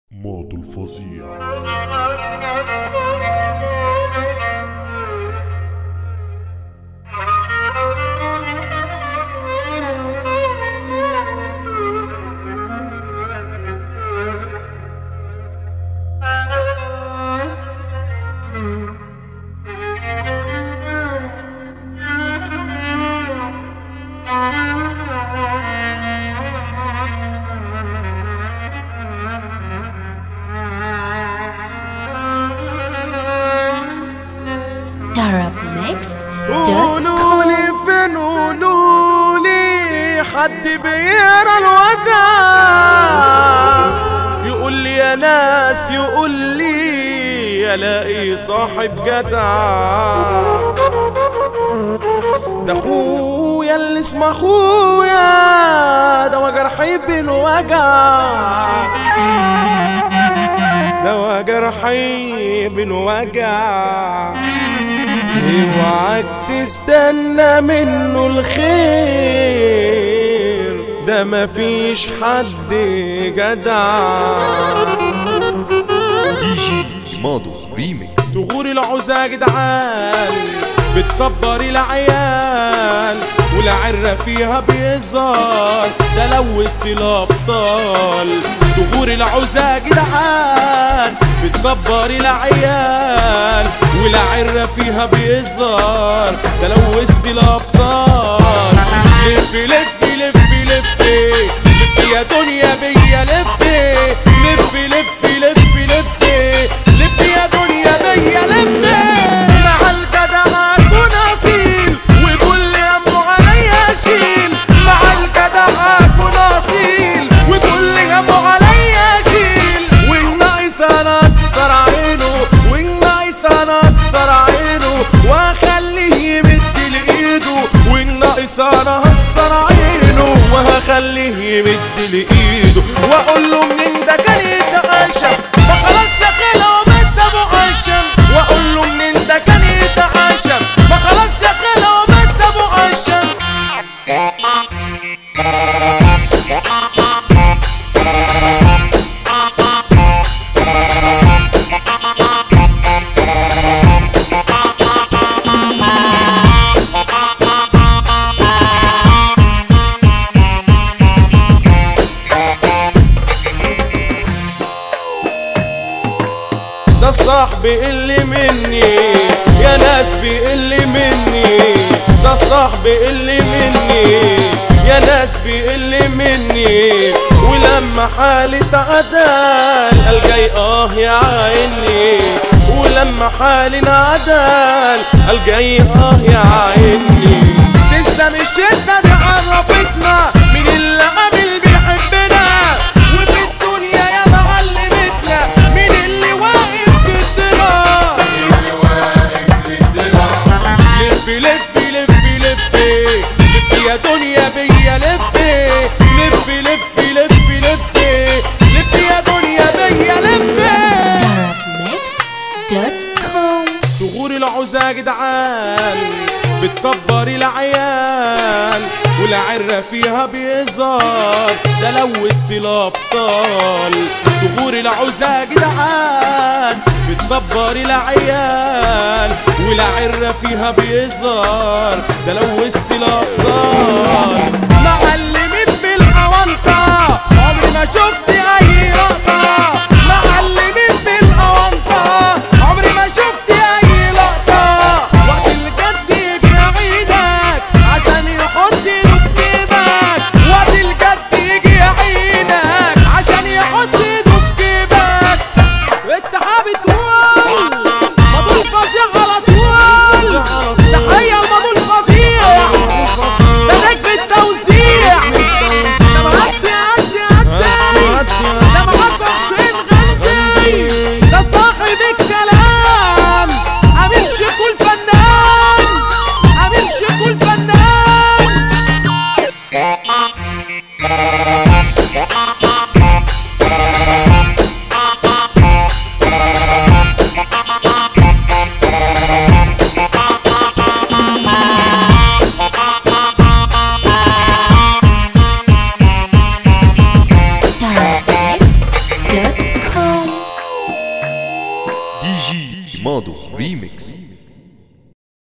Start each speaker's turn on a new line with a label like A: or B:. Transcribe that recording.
A: ماضي الفظيع
B: قولوا لي فين قولوا لي حد بيقرا الوداع يقول لي يا ناس يقول لي الاقي صاحب جدع ده اخويا اللي اسمه اخويا ده جرحي بالوجع ده جرحي بالوجع اوعك تستنى منه الخير ده مفيش حد جدع
A: دي جي ماضو ريميكس
B: تغور العوزة يا جدعان بتكبر العيال والعرة فيها بيظهر ده لوست الابطال تغور العوزة يا جدعان بتكبر العيال والعرة فيها بيظهر ده لوست الابطال لف لف لف لف لف يا دنيا بيا لف لف لف لف لف لف يا دنيا بيا لف مع الجدع اكون اصيل وكل همه عليا اشيل مع الجدع اكون اصيل وكل همه عليا اشيل والناقص انا اكسر عينه والناقص انا اكسر عينه واخليه يمد لايده والناقص انا هكسر عينه وهخليه يمد لايده واقول له منين ده كان يتعشى ما خلاص يا خلا ومد ابو عشم واقول له منين ده كان يتعشى ما خلاص يا خلا ومد ابو عشم ده الصاحب اللي مني يا ناس بيقل مني ده الصاحب اللي مني يا ناس بيقل مني ولما حالي تعدل قال جاي اه يا عيني ولما حالي انعدل قال جاي اه يا عيني تسلم الشدة دي عرفتنا من اللي قبل بيحبنا وفي الدنيا يا معلمتنا مين اللي واقف ضدنا لف لف لف لف لف يا دنيا بيا لف لف لف لف لف لف يا دنيا بيا لف
C: Arabmixed.com
B: تغور العوزة يا جدعان بتكبر العيال والعرة فيها بيظهر ده لوست الابطال تغور العوزة يا جدعان بتكبر العيال والعرة فيها بيظهر ده لوست الابطال معلمين بالأونطة عمري ما شفت أي لقطة معلمين بالأونطة عمري ما شفت أي لقطة وقت الجد يجي عينك عشان يحط ايده في جيبك وقت الجد يجي عينك عشان يحط ايده في جيبك انت حابب تقول مضول فظيع على طول تحية لمضول فظيع ده نجم التوزيع
A: دي جي ماضو ريميكس